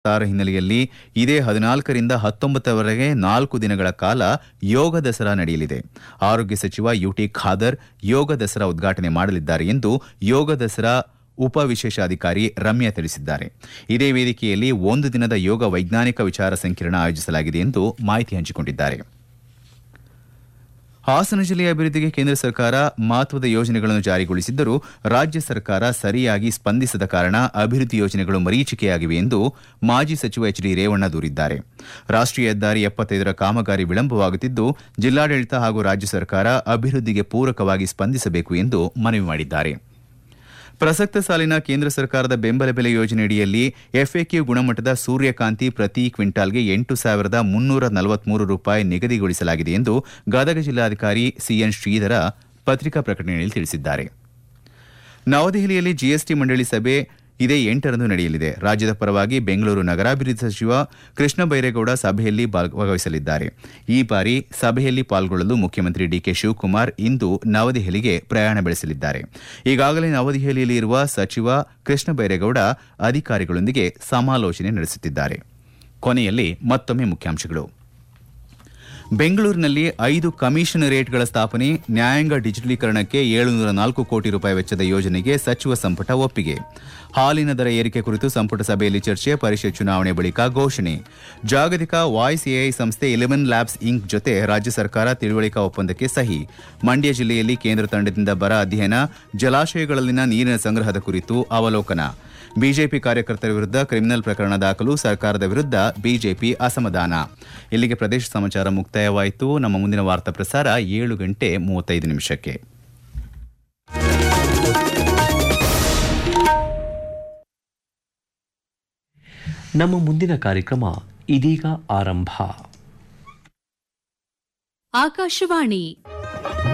ಆರ ಹಿನ್ನೆಲೆಯಲ್ಲಿ ಇದೇ ಹದಿನಾಲ್ಕರಿಂದ ಹತ್ತೊಂಬತ್ತರವರೆಗೆ ನಾಲ್ಕು ದಿನಗಳ ಕಾಲ ಯೋಗ ದಸರಾ ನಡೆಯಲಿದೆ ಆರೋಗ್ಯ ಸಚಿವ ಯುಟಿ ಖಾದರ್ ಯೋಗ ದಸರಾ ಉದ್ಘಾಟನೆ ಮಾಡಲಿದ್ದಾರೆ ಎಂದು ಯೋಗ ದಸರಾ ಉಪ ವಿಶೇಷಾಧಿಕಾರಿ ರಮ್ಯಾ ತಿಳಿಸಿದ್ದಾರೆ ಇದೇ ವೇದಿಕೆಯಲ್ಲಿ ಒಂದು ದಿನದ ಯೋಗ ವೈಜ್ಞಾನಿಕ ವಿಚಾರ ಸಂಕಿರಣ ಆಯೋಜಿಸಲಾಗಿದೆ ಎಂದು ಮಾಹಿತಿ ಹಂಚಿಕೊಂಡಿದ್ದಾರೆ ಹಾಸನ ಜಿಲ್ಲೆಯ ಅಭಿವೃದ್ಧಿಗೆ ಕೇಂದ್ರ ಸರ್ಕಾರ ಮಹತ್ವದ ಯೋಜನೆಗಳನ್ನು ಜಾರಿಗೊಳಿಸಿದ್ದರೂ ರಾಜ್ಯ ಸರ್ಕಾರ ಸರಿಯಾಗಿ ಸ್ಪಂದಿಸದ ಕಾರಣ ಅಭಿವೃದ್ಧಿ ಯೋಜನೆಗಳು ಮರೀಚಿಕೆಯಾಗಿವೆ ಎಂದು ಮಾಜಿ ಸಚಿವ ಎಚ್ ಡಿ ರೇವಣ್ಣ ದೂರಿದ್ದಾರೆ ರಾಷ್ಟೀಯ ಹೆದ್ದಾರಿ ಎಪ್ಪತ್ತೈದರ ಕಾಮಗಾರಿ ವಿಳಂಬವಾಗುತ್ತಿದ್ದು ಜಿಲ್ಲಾಡಳಿತ ಹಾಗೂ ರಾಜ್ಯ ಸರ್ಕಾರ ಅಭಿವೃದ್ಧಿಗೆ ಪೂರಕವಾಗಿ ಸ್ಪಂದಿಸಬೇಕು ಎಂದು ಮನವಿ ಮಾಡಿದ್ದಾರೆ ಪ್ರಸಕ್ತ ಸಾಲಿನ ಕೇಂದ್ರ ಸರ್ಕಾರದ ಬೆಂಬಲ ಬೆಲೆ ಯೋಜನೆಯಡಿಯಲ್ಲಿ ಎಫ್ಎಕ್ಯೂ ಗುಣಮಟ್ಟದ ಸೂರ್ಯಕಾಂತಿ ಪ್ರತಿ ಕ್ವಿಂಟಾಲ್ಗೆ ಎಂಟು ಸಾವಿರದ ಮುನ್ನೂರ ನಲವತ್ಮೂರು ರೂಪಾಯಿ ನಿಗದಿಗೊಳಿಸಲಾಗಿದೆ ಎಂದು ಗದಗ ಜಿಲ್ಲಾಧಿಕಾರಿ ಸಿಎನ್ ಶ್ರೀಧರ ಪತ್ರಿಕಾ ಪ್ರಕಟಣೆಯಲ್ಲಿ ತಿಳಿಸಿದ್ದಾರೆ ನವದೆಹಲಿಯಲ್ಲಿ ಜಿಎಸ್ಟಿ ಮಂಡಳಿ ಸಭೆ ಇದೇ ಎಂಟರಂದು ನಡೆಯಲಿದೆ ರಾಜ್ಯದ ಪರವಾಗಿ ಬೆಂಗಳೂರು ನಗರಾಭಿವೃದ್ಧಿ ಸಚಿವ ಕೃಷ್ಣ ಬೈರೇಗೌಡ ಸಭೆಯಲ್ಲಿ ಭಾಗವಹಿಸಲಿದ್ದಾರೆ ಈ ಬಾರಿ ಸಭೆಯಲ್ಲಿ ಪಾಲ್ಗೊಳ್ಳಲು ಮುಖ್ಯಮಂತ್ರಿ ಡಿಕೆ ಶಿವಕುಮಾರ್ ಇಂದು ನವದೆಹಲಿಗೆ ಪ್ರಯಾಣ ಬೆಳೆಸಲಿದ್ದಾರೆ ಈಗಾಗಲೇ ನವದೆಹಲಿಯಲ್ಲಿ ಇರುವ ಸಚಿವ ಕೃಷ್ಣ ಬೈರೇಗೌಡ ಅಧಿಕಾರಿಗಳೊಂದಿಗೆ ಸಮಾಲೋಚನೆ ನಡೆಸುತ್ತಿದ್ದಾರೆ ಕೊನೆಯಲ್ಲಿ ಮತ್ತೊಮ್ಮೆ ಮುಖ್ಯಾಂಶಗಳು ಬೆಂಗಳೂರಿನಲ್ಲಿ ಐದು ಕಮಿಷನರೇಟ್ಗಳ ಸ್ಥಾಪನೆ ನ್ಯಾಯಾಂಗ ಡಿಜಿಟಲೀಕರಣಕ್ಕೆ ಏಳುನೂರ ನಾಲ್ಕು ಕೋಟಿ ರೂಪಾಯಿ ವೆಚ್ಚದ ಯೋಜನೆಗೆ ಸಚಿವ ಸಂಪುಟ ಒಪ್ಪಿಗೆ ಹಾಲಿನ ದರ ಏರಿಕೆ ಕುರಿತು ಸಂಪುಟ ಸಭೆಯಲ್ಲಿ ಚರ್ಚೆ ಪರಿಷತ್ ಚುನಾವಣೆ ಬಳಿಕ ಘೋಷಣೆ ಜಾಗತಿಕ ವಾಯ್ಸ್ ಎಐ ಸಂಸ್ಥೆ ಇಲೆವೆನ್ ಲ್ಯಾಬ್ಸ್ ಇಂಕ್ ಜೊತೆ ರಾಜ್ಯ ಸರ್ಕಾರ ತಿಳುವಳಿಕಾ ಒಪ್ಪಂದಕ್ಕೆ ಸಹಿ ಮಂಡ್ಯ ಜಿಲ್ಲೆಯಲ್ಲಿ ಕೇಂದ್ರ ತಂಡದಿಂದ ಬರ ಅಧ್ಯಯನ ಜಲಾಶಯಗಳಲ್ಲಿನ ನೀರಿನ ಸಂಗ್ರಹದ ಕುರಿತು ಅವಲೋಕನ ಬಿಜೆಪಿ ಕಾರ್ಯಕರ್ತರ ವಿರುದ್ಧ ಕ್ರಿಮಿನಲ್ ಪ್ರಕರಣ ದಾಖಲು ಸರ್ಕಾರದ ವಿರುದ್ಧ ಬಿಜೆಪಿ ಅಸಮಾಧಾನ ಇಲ್ಲಿಗೆ ಪ್ರದೇಶ ಸಮಾಚಾರ ಮುಕ್ತಾಯವಾಯಿತು ನಮ್ಮ ಮುಂದಿನ ವಾರ್ತಾ ಪ್ರಸಾರ ಏಳು ಗಂಟೆ ಮೂವತ್ತೈದು ನಿಮಿಷಕ್ಕೆ ನಮ್ಮ ಮುಂದಿನ ಕಾರ್ಯಕ್ರಮ ಇದೀಗ ಆರಂಭ ಆಕಾಶವಾಣಿ